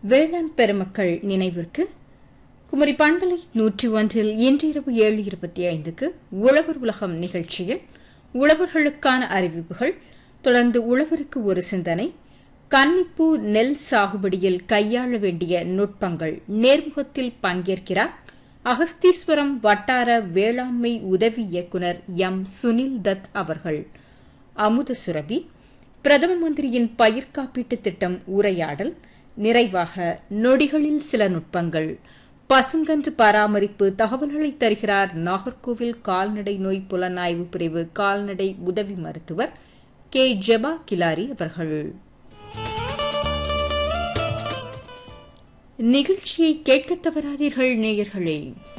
வேளாண் பெருமக்கள் நினைவிற்கு குமரி பண்பலை நூற்றி ஒன்றில் இன்றிரவு ஏழு இருபத்தி ஐந்துக்கு உழவர் உலகம் நிகழ்ச்சியில் உழவர்களுக்கான அறிவிப்புகள் தொடர்ந்து உழவருக்கு ஒரு சிந்தனை கன்னிப்பூ நெல் சாகுபடியில் கையாள வேண்டிய நுட்பங்கள் நேர்முகத்தில் பங்கேற்கிறார் அகஸ்தீஸ்வரம் வட்டார வேளாண்மை உதவி இயக்குநர் எம் சுனில் தத் அவர்கள் அமுத சுரபி பிரதம மந்திரியின் பயிர் காப்பீட்டு திட்டம் உரையாடல் நிறைவாக நொடிகளில் சில நுட்பங்கள் பசுங்கன்று பராமரிப்பு தகவல்களை தருகிறார் நாகர்கோவில் கால்நடை நோய் புலனாய்வு பிரிவு கால்நடை உதவி மருத்துவர் கே ஜெபா கிலாரி அவர்கள் நிகழ்ச்சியை கேட்க தவறாதீர்கள் நேயர்களே